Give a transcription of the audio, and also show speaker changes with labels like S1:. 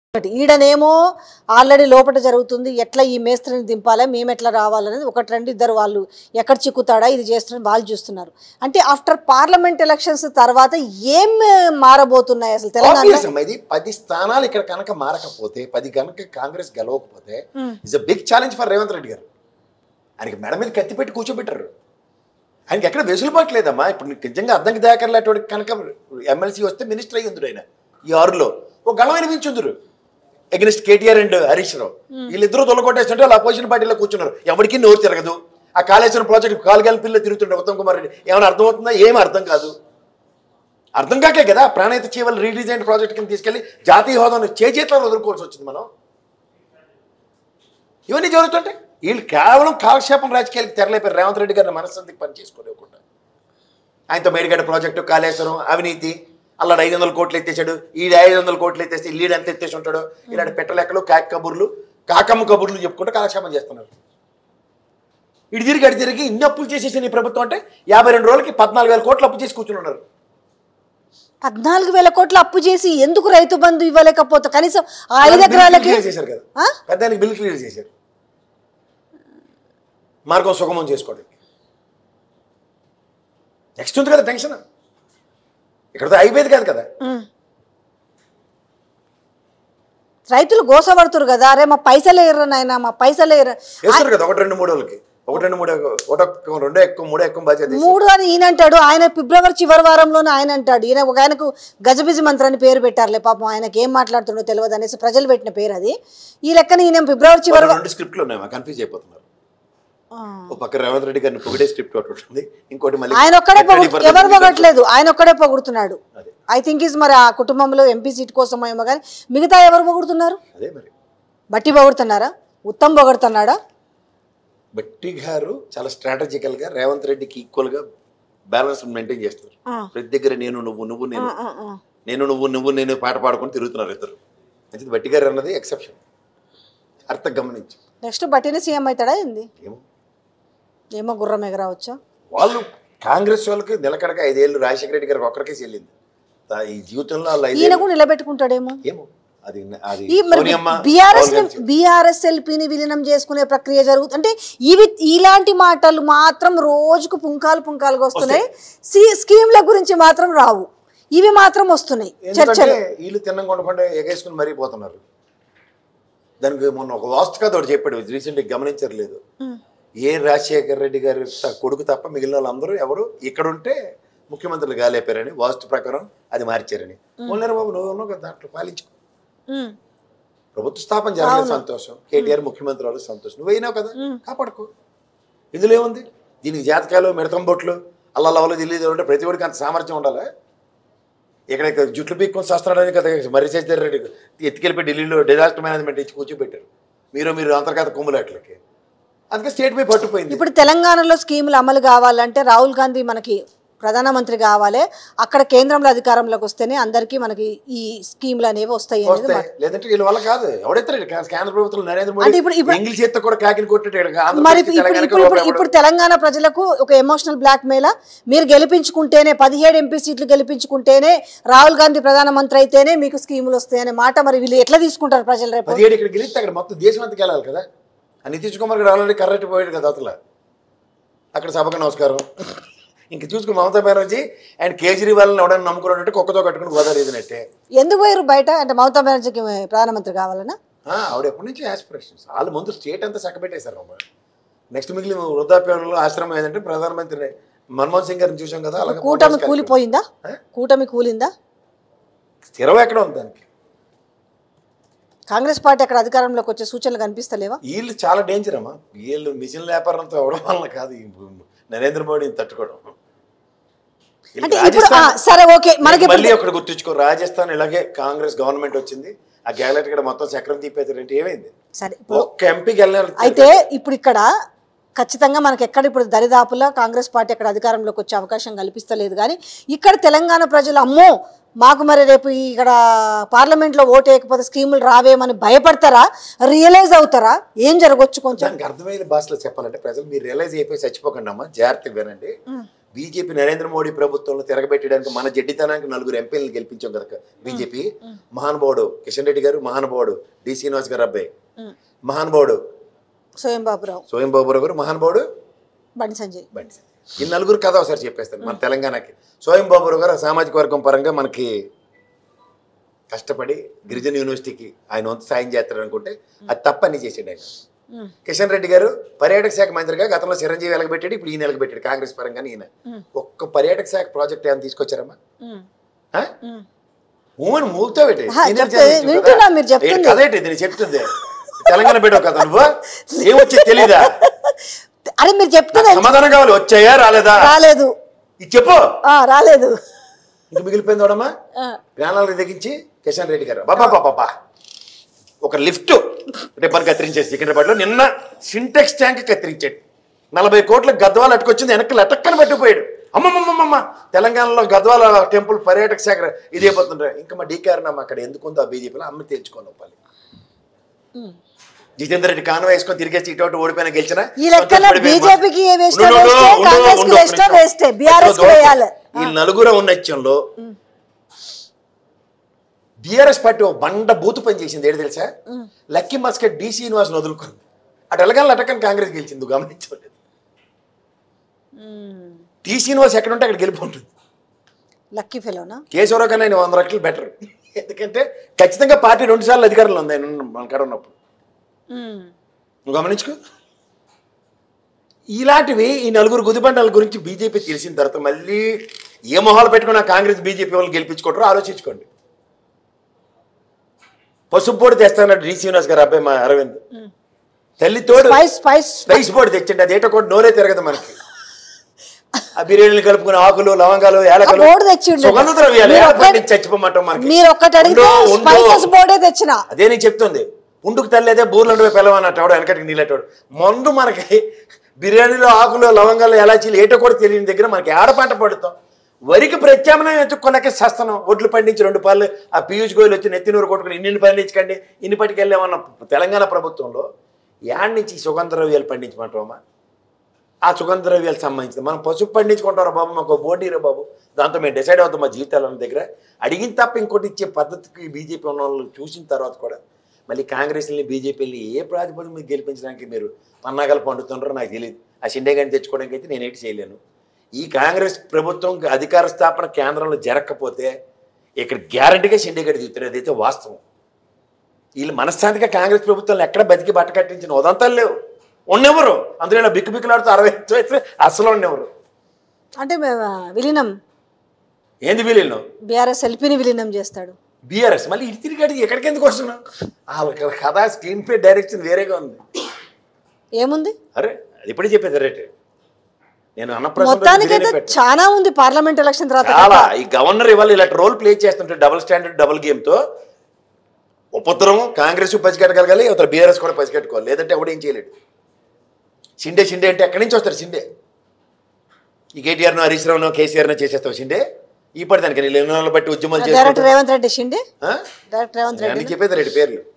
S1: ఒకటి ఈడనేమో ఆల్రెడీ లోపల జరుగుతుంది ఎట్లా ఈ మేస్త్రిని దింపాలి మేము ఎట్లా రావాలనేది ఒకటి రెండు ఇద్దరు వాళ్ళు ఎక్కడ చిక్కుతాడా ఇది చేస్తున్నారు వాళ్ళు చూస్తున్నారు అంటే ఆఫ్టర్ పార్లమెంట్ ఎలక్షన్స్ తర్వాత ఏం మారబోతున్నాయి అసలు తెలంగాణ
S2: Obvious అమ్మా, ఇది పది స్థానాలు ఇక్కడ కనుక మారకపోతే పది కనుక కాంగ్రెస్ గెలవకపోతే it's a big challenge for Revanth Reddy garu ఆయనకి మెడ మీద కత్తి పెట్టి కూర్చోబెట్టారు ఆయనకి ఎక్కడ వెసులుబాటు లేదమ్మా ఇప్పుడు నీకు నిజంగా అద్దంకి దాకర్లేటువంటి కనుక ఎమ్మెల్సీ వస్తే మినిస్టర్ అయ్యి ఉందిరు ఆయన ఈ ఆరులో ఒక గళమైన మించుందరు against KTR and Harish Rao వీళ్ళిద్దరూ తొలగొట్టేస్తుంటే వాళ్ళ అపోజిషన్ పార్టీలో కూర్చున్నారు ఎవరికి నోరు తిరగదు ఆ కాళేశ్వరం ప్రాజెక్ట్ కాలుగల పిల్ల తిరుగుతుండే ఉత్తమ్ కుమార్ రెడ్డి ఏమైనా అర్థమవుతుందా ఏం అర్థం కాదు అర్థం కాకే కదా ప్రాణహిత చీవల్ రీడిజైన్ ప్రాజెక్ట్ కింద తీసుకెళ్లి జాతీయ హోదాను చేచేట్లో వదులుకోవాల్సి వచ్చింది మనం ఇవన్నీ జరుగుతుంటే వీళ్ళు కేవలం కాలక్షేపం రాజకీయాలకు తెరలేపారు రేవంత్ రెడ్డి గారిని మనశ్శాంతికి పని చేసుకోలేకుండా ఆయనతో మేడిగడ్డ ప్రాజెక్టు కాళేశ్వరం అవినీతి అల్లాడు ఐదు వందల కోట్లు ఎత్తేసాడు ఈడు ఐదు వందల కోట్లు ఎత్తేస్తే లీడ్ ఎంత ఎత్తేసి ఉంటాడు ఇలాంటి పెట్టలెక్కలు కాకి కబుర్లు కాకమ్మ కబుర్లు చెప్పుకుంటూ కాలక్షేపం చేస్తున్నారు ఇటు తిరిగి అటు తిరిగి ఇన్ని అప్పులు చేసేసింది ఈ ప్రభుత్వం అంటే యాభై రెండు రోజులకి పద్నాలుగు వేల కోట్లు అప్పు చేసి కూర్చుని ఉన్నారు
S1: పద్నాలుగు వేల కోట్లు అప్పు చేసి ఎందుకు రైతు బంధు ఇవ్వలేకపోతే కనీసం ఆ ఐదు
S2: బిల్
S1: ఎకరాలకి
S2: క్లియర్ చేశారు కదా
S1: ఆ?
S2: పెద్దానికి బిల్ క్లియర్ చేశారు మార్గం సుగమం చేసుకోవడానికి నెక్స్ట్ ఉంది కదా టెన్షన్ ఇక్కడతో అయిపోయేది కాదు కదా
S1: ఉమ్. రైతులు గోసపడుతురు కదా అరే మా పైసలు ఎర్ర నాయన మా పైసలు ఎర్ర
S2: వేస్తారు కదా ఒకటి రెండు మూడు వాళ్ళకి ఒకటి రెండు మూడు ఒకటొక్క రెండో ఎక్కువ మూడో ఎక్కువ బాధ్యత వేశారు.
S1: మూడు అని ఈయన అంటాడు ఆయన ఫిబ్రవరి చివరి వారంలోనే ఆయన అంటాడు ఈయన ఒక ఆయనకు గజబిజి మంత్రి అని పేరు పెట్టారులే పాపం ఆయనకి ఏం మాట్లాడుతుండో తెలియదు అనేసి ప్రజలు పెట్టిన పేరు అది ఈ లెక్కన ఈయన ఫిబ్రవరి చివరి
S2: వాళ్ళు రెండు స్క్రిప్ట్లు ఉన్నాయి మా కన్ఫ్యూజ్ అయిపోతున్నారు ఒక పక్క రేవంత్ రెడ్డి గారిని పొగిడే స్క్రిప్ట్ ఒకటి ఉంటుంది ఇంకోటి మళ్ళీ
S1: ఆయన ఒక్కడే
S2: get ready
S1: పొగుడు
S2: for the
S1: ఎవరు
S2: political-
S1: పొగట్లేదు ఆయన ఒక్కడే పొగుడుతున్నాడు
S2: అదే
S1: ఐ థింక్ ఇస్ మరి ఆ కుటుంబంలో ఎంపీ సీట్ కోసం ఏమో కానీ మిగతా ఎవరు పొగుడుతున్నారు
S2: అదే మరి
S1: బట్టి పొగుడుతున్నారా ఉత్తమ్ పొగుడుతున్నాడా
S2: బట్టి గారు చాలా స్ట్రాటజికల్ గా రేవంత్ రెడ్డికి ఈక్వల్ గా బ్యాలెన్స్ మెయింటైన్ చేస్తారు
S1: ఆ.
S2: ప్రతి దగ్గర నేను నువ్వు నువ్వు నేను
S1: ఆ, ఆ, ఆ.
S2: నేను నువ్వు నువ్వు నేను పాట పాడుకొని తిరుగుతున్నారు ఇద్దరు అయితే బట్టి గారు అన్నది ఎక్సెప్షన్ అర్థం గమనించు
S1: నెక్స్ట్ బట్టిని సీఎం అవుతాడా ఏంది
S2: ఏమో
S1: ఏమో గుర్రం ఎగరావచ్చా
S2: వాళ్ళు కాంగ్రెస్ వాళ్ళకి నిలకడగా ఐదేళ్ళు రాజశేఖర రెడ్డి గారికి ఒక్కరికే చెల్లింది తా- ఈ జీవితంలో వాళ్ళు
S1: ఈయన
S2: ఐదేళ్ళు
S1: కూడా నిలబెట్టుకుంటాడేమో
S2: ఏమో అది అది
S1: ఈ మరి
S2: సోనియమ్మ
S1: బీఆర్ఎస్
S2: రాహుల్ గాంధీ
S1: బీఆర్ఎస్ ఎల్పీని విలీనం చేసుకునే ప్రక్రియ జరుగుతుంది అంటే ఇవి ఇలాంటి మాటలు మాత్రం రోజుకు పుంకాలు పుంకాలుగా వస్తున్నాయి సి- స్కీమ్ల గురించి మాత్రం రావు ఇవి మాత్రం వస్తున్నాయి
S2: ఎందుకంటే
S1: చర్చలు
S2: వీళ్ళు తిన్నం కొండకుండా ఎగేసుకుని మరీ పోతున్నారు దానికి మొన్న ఒక వాస్తు కథ ఒకటి చెప్పాడు రీసెంట్గా గమనించారు లేదు
S1: ఉమ్.
S2: ఏ రాజశేఖర రెడ్డి గారి త- కొడుకు తప్ప మిగిలిన వాళ్ళందరూ ఎవరు ఇక్కడ ఉంటే ముఖ్యమంత్రులు గాలేపారని వాస్తు ప్రకారం అది మార్చారని మొన్న బాబు నువ్వు ఉన్నావు కదా దాంట్లో పాలించుకో
S1: ఉమ్.
S2: ప్రభుత్వ స్థాపన జరగలేదు సంతోషం కేటీఆర్ ముఖ్యమంత్రి వాళ్ళు సంతోషం నువ్వు అయినావు కదా కాపాడుకో ఇందులో ఏముంది దీనికి జాతకాలు మిడతం బొట్లు అల్లా లవలు తెలియదు ఉంటే ప్రతి ఒడికి అంత సామర్థ్యం ఉండాలి ఇక్కడ ఇక్కడ జుట్లు పీక్కొని వస్తున్నాడని కదా మరి చేస్తారు రెడ్డి ఎత్తుకెళ్ళిపోయి ఢిల్లీలో డిజాస్టర్ మేనేజ్మెంట్ ఇచ్చి కూర్చోబెట్టారు మీరు మీరు అంతర్గత కుమ్ములాట్లకి అందుకే స్టేట్ పై పట్టుపోయింది
S1: ఇప్పుడు తెలంగాణలో స్కీములు అమలు కావాలంటే రాహుల్ గాంధీ మనకి ప్రధానమంత్రి కావాలి అక్కడ కేంద్రంలో అధికారంలోకి వస్తేనే అందరికీ మనకి ఈ స్కీములు అనేవి వస్తాయి అనేది
S2: వస్తాయి లేదంటే వీళ్ళ వల్ల కాదు ఎవడెత్తారు ఇక్కడ కేంద్ర ప్రభుత్వం నరేంద్ర
S1: అంటే
S2: మోడీ
S1: ఇప్పుడు- ఇప్పుడు-
S2: ఇంగ్లీష్ చేత కూడా కాకిని కొట్టినట్టు ఇక్కడ
S1: మరి
S2: ఆంధ్రప్రదేశ్
S1: ఇప్పుడు
S2: తెలంగాణకి
S1: ఇప్పుడు ఇప్పుడు
S2: ఒకడు
S1: ఇప్పుడు తెలంగాణ ప్రజలకు ఒక ఎమోషనల్ బ్లాక్ మెయిల్ మీరు గెలిపించుకుంటేనే పదిహేడు ఎంపీ సీట్లు గెలిపించుకుంటేనే రాహుల్ గాంధీ ప్రధానమంత్రి అయితేనే మీకు స్కీములు వస్తాయి అనే మాట మరి వీళ్ళు ఎట్లా తీసుకుంటారు ప్రజలు రేపు
S2: పదిహేడు ఇక్కడ గెలిస్తే అక్కడ మొత్తం దేశం అంతకి వెళ్ళాలి కదా ఆ నితీష్ కుమార్ గారు ఆల్రెడీ కర్రెట్టు పోయాడు కదా అతల అక్కడ సభకు నమస్కారం ఇంక చూసుకుని మమతా బెనర్జీ అండ్ కేజ్రీవాల్ని ఎవడని నమ్ముకున్నట్టు కుక్కతో కట్టుకుని గోదావరి ఇదినట్టే
S1: ఎందుకు పోయారు బయట అంటే మమతా బెనర్జీకి ప్రధానమంత్రి కావాలనా
S2: ఆ, ఆవిడ ఎప్పటి నుంచి ఆస్పిరేషన్స్ వాళ్ళు ముందు స్టేట్ అంతా చక్కబెట్టేశారు అమ్మ నెక్స్ట్ మిగిలిన వృద్ధాప్యంలో ఆశ్రమం ఏదంటే ప్రధానమంత్రి మన్మోహన్ సింగ్ గారిని చూసాం కదా అలాగే
S1: కూటమి
S2: మోడీ
S1: కూలిపోయిందా
S2: ఆ?
S1: కూటమి కూలిందా
S2: స్థిరం ఎక్కడ ఉంది దానికి
S1: కాంగ్రెస్ పార్టీ అక్కడ అధికారంలోకి వచ్చే సూచనలు కనిపిస్తలేవా
S2: వీళ్ళు చాలా డేంజర్ అమ్మా వీళ్ళు మిషన్ వ్యాపారంతో అవడం వల్ల కాదు ఈ నరేంద్ర మోడీని తట్టుకోవడం వీళ్ళకి
S1: అంటే ఇప్పుడు ఆ,
S2: రాజస్థాన్
S1: సరే ఓకే మనకి ఇప్పుడు-
S2: మళ్ళీ ఒకటి గుర్తుంచుకో రాజస్థాన్ ఇలాగే కాంగ్రెస్ గవర్నమెంట్ వచ్చింది ఆ గ్యాలెట్ కూడా మొత్తం చక్రం తిప్పేతారంటే ఏమైంది
S1: సరే ఇప్పుడు
S2: ఒక్క ఎంపీకి వెళ్ళినారు
S1: అయితే ఇప్పుడు ఇక్కడ ఖచ్చితంగా మనకి ఎక్కడ ఇప్పుడు దరిదాపులా కాంగ్రెస్ పార్టీ అక్కడ అధికారంలోకి వచ్చే అవకాశం కల్పిస్తలేదు కానీ ఇక్కడ తెలంగాణ ప్రజలు అమ్మో మాకు మరి రేపు ఇక్కడ పార్లమెంట్లో ఓటు వేయకపోతే స్కీములు రావేమని భయపడతారా రియలైజ్ అవుతారా ఏం జరగవచ్చు కొంచెం
S2: దానికి అర్థమైన భాషలో చెప్పాలంటే ప్రజలు మీరు రియలైజ్ అయిపోయి చచ్చిపోకండి అమ్మా జాగ్రత్తగా వినండి బీజేపీ నరేంద్ర మోడీ ప్రభుత్వంలో తిరగబెట్టడానికి మన జడ్డితనానికి నలుగురు ఎంపీలను గెలిపించాం కదా బీజేపీ మహానుభావుడు కిషన్ రెడ్డి గారు మహానుభావుడు డి శ్రీనివాస్ గారు అబ్బాయి
S1: ఉమ్.
S2: మహానుభావుడు
S1: స్వయం బాబురావు
S2: స్వయం బాబురావు గారు మహానుభావుడు
S1: బండి సంజయ్
S2: బండి సంజయ్. ఈ నలుగురు కథ ఒకసారి చెప్పేస్తాను మన తెలంగాణకి స్వయం బాబురావు గారు సామాజిక వర్గం పరంగా మనకి కష్టపడి గిరిజన యూనివర్సిటీకి ఆయన వంతు సాయం చేస్తారు అనుకుంటే అది తప్పని చేసాడు ఆయన
S1: ఉమ్.
S2: కిషన్ రెడ్డి గారు పర్యాటక శాఖ మంత్రిగా గతంలో చిరంజీవి వెలగబెట్టాడు ఇప్పుడు ఈయన వెలగబెట్టాడు కాంగ్రెస్ పరంగా ఈయన
S1: ఉమ్.
S2: ఒక్క పర్యాటక శాఖ ప్రాజెక్ట్ ఏమైనా తీసుకొచ్చారమ్మా
S1: ఉమ్.
S2: ఆ?
S1: ఉమ్.
S2: ఊమని మూగుతావు ఏంటి?
S1: ఆహా,
S2: సీనియర్
S1: చెప్తే-
S2: జర్నలిస్ట్ కదా?
S1: వింటున్నా మీరు చెప్తుంది.
S2: ఏంటి కథ ఏంటి ఇది? నేను చెప్తుంది తెలంగాణ పెట్టావు కదా నువ్వు ఏమొచ్చి తెలీదా
S1: అరే మీరు చెప్తుంది
S2: నాకు సమాధానం కావాలి వచ్చాయా రాలేదా
S1: రాలేదు
S2: ఇది చెప్పు
S1: ఆ, రాలేదు
S2: ఇంక మిగిలిపోయింది వాడమ్మా
S1: ఆ,
S2: ప్రాణాలు తెగించి కిషన్ రెడ్డి గారు బాబా బాబా ఒక లిఫ్ట్ రిబ్బన్ కత్తిరించేసి సికింద్రాబాద్లో నిన్న సింటెక్స్ ట్యాంక్ కత్తిరించాడు నలభై కోట్ల గద్వాలు అట్టుకొచ్చింది వెనక్కి లటక్కన పట్టిపోయాడు అమ్మమ్మమ్మమ్మ తెలంగాణలో గద్వాల టెంపుల్ పర్యాటక శాఖ ఇది అయిపోతుంటారు ఇంకా మా డీకార్ నమ్మ అక్కడ ఎందుకు ఉందో ఆ బీజేపీలో అమ్మ తేల్చుకోని ఒప్పాలి
S1: ఉమ్.
S2: జితేందర్ రెడ్డి కాన్వాయ్ వేసుకొని తిరిగేసి ఇటు అటు ఓడిపోయిన గెలిచిన
S1: ఈ లెక్కన బీజేపీకి ఏ వేస్టే వేస్టే, కాంగ్రెస్కి వేస్టే వేస్టే, BRS కి వేయాలి.
S2: ఈ నలుగురు ఉన్నత్యంలో బీఆర్ఎస్ పార్టీ ఓ బండ బూతు పని చేసింది ఏంటి తెలుసా లక్కీ మస్కెట్ డి శ్రీనివాస్ వదులుకుంది అటు ఎలగాలి అటకని కాంగ్రెస్ గెలిచింది నువ్వు గమనించలేదు
S1: ఉమ్.
S2: డి శ్రీనివాస్ ఎక్కడ ఉంటే అక్కడ గెలిపోతుంది
S1: లక్కీ ఫెలోనా
S2: కేశవరావు కన్నా ఆయన వంద రెట్లు బెటర్ ఎందుకంటే ఖచ్చితంగా పార్టీ రెండు సార్లు అధికారంలో ఉంది ఆయన ఉన్న- మన కాడ ఉన్నప్పుడు
S1: ఉమ్.
S2: నువ్వు గమనించుకో ఇలాంటివి ఈ నలుగురు గుదిబండాల గురించి బీజేపీ తెలిసిన తర్వాత మళ్ళీ ఏ మొహాలు పెట్టుకున్న కాంగ్రెస్ బీజేపీ వాళ్ళు గెలిపించుకుంటారో ఆలోచించుకోండి పసుపు పొడి తెస్తానన్నాడు డి శ్రీనివాస్ గారు అబ్బాయి మా అరవింద్ తల్లి తోడు
S1: స్పైస్ స్పైస్
S2: స్పైస్ పొడి తెచ్చండి అది ఏటో కూడా నోరే తిరగదు మనకి ఆ బిర్యానీలు కలుపుకుని ఆకులు లవంగాలు ఏలకలు
S1: ఆ బోర్డు తెచ్చిండు.
S2: సుగంధ ద్రవ్యాలు
S1: మీరు
S2: ఏలపడి
S1: ఒక్క-
S2: నుంచి చచ్చిపోమంటాం మనకి
S1: మీరు ఒక్కటి అడిగితే
S2: ఉండు, ఉండు.
S1: స్పైసెస్ బోర్డే తెచ్చిన
S2: అదే నేను చెప్తుంది పుండుకు తల్లేదే బూర్లు పిల్లవన్నట్టు ఆవిడ వెనకటికి నీళ్ళటోడు మందు మనకి బిర్యానీలో ఆకులు లవంగాలు ఎలాచీలు ఏటో కూడా తెలియని దగ్గర మనకి ఆడపాట పడుతాం వరికి ప్రత్యామ్నాయం ఎత్తుక్కోలేక సస్తనం ఒడ్లు పండించి రెండు పళ్ళు ఆ పీయూష్ గోయలు వచ్చి నెత్తినూరు కొట్టుకుని ఇన్ని పండించకండి ఇన్ని పట్టుకెళ్ళామన్న తెలంగాణ ప్రభుత్వంలో యాడ్ నుంచి ఈ సుగంధ ద్రవ్యాలు పండించమంటామా ఆ సుగంధ ద్రవ్యాలకు సంబంధించింది మనం పసుపు పండించుకుంటారా బాబు మాకు బోడీరా బాబు దాంతో మేము డిసైడ్ అవుతాం మా జీవితాల దగ్గర అడిగిన తప్ప ఇంకోటి ఇచ్చే పద్ధతికి బీజేపీ ఉన్న వాళ్ళు చూసిన తర్వాత కూడా మళ్ళీ కాంగ్రెస్ని బీజేపీని ఏ ప్రాతిపదిక మీద గెలిపించడానికి మీరు పన్నాగాలు పండుతుంటారో నాకు తెలియదు ఆ షిండే గారిని తెచ్చుకోవడానికి అయితే నేనేటి చేయలేను ఈ కాంగ్రెస్ ప్రభుత్వం అధికార స్థాపన కేంద్రంలో జరగకపోతే ఇక్కడ గ్యారంటీగా షిండే గారి దిగుతారు అదైతే వాస్తవం వీళ్ళు మనశ్శాంతిగా కాంగ్రెస్ ప్రభుత్వాన్ని ఎక్కడ బతికి బట్ట కట్టించిన ఉదంతాలు లేవు ఉన్నెవరు అందులో ఇలా బిక్కు బిక్కులాడుతూ అరవై ఎత్తు అయితే అసలు ఉన్నెవరు
S1: అంటే మేము విలీనం
S2: ఏంది వీళ్ళు
S1: బీఆర్ఎస్ ఎల్పీని విలీనం చేస్తాడు
S2: బీఆర్ఎస్ మళ్ళీ ఇటు తిరిగి అడిగి ఎక్కడికి ఎందుకు వస్తున్నావు వాళ్ళ కథ స్క్రీన్ ప్లే డైరెక్షన్ వేరేగా ఉంది
S1: ఏముంది
S2: అరే అది ఇప్పుడే చెప్పేది రేట్ నేను అన్నప్రసన్న
S1: మొత్తానికైతే
S2: బిర్యానీ పెట్టాను.
S1: చాలా ఉంది పార్లమెంట్ ఎలక్షన్ తర్వాత
S2: చాలా ఈ గవర్నర్ ఇవాళ ఇలాంటి రోల్ ప్లే చేస్తుంటే డబుల్ స్టాండర్డ్ డబుల్ గేమ్తో ఉపద్రం కాంగ్రెస్ పసిగట్టగలగాలి అవతల బీఆర్ఎస్ కూడా పసిగట్టుకోవాలి లేదంటే ఎవడేం చేయలేడు షిండే షిండే అంటే ఎక్కడి నుంచి వస్తారు షిండే ఈ కేటీఆర్ను హరీష్ రావును కేసీఆర్ను చేసేస్తావు షిండే ఈ పడి దానికి నేను ఎన్నో బట్టి ఉద్యమాలు
S1: డైరెక్టర్
S2: చేసుకుంటూ
S1: రేవంత్ రెడ్డి షిండే
S2: ఆ?
S1: డైరెక్టర్ రేవంత్
S2: నేను
S1: రెడ్డి
S2: అన్ని చెప్పేది రెడ్డి పేర్లు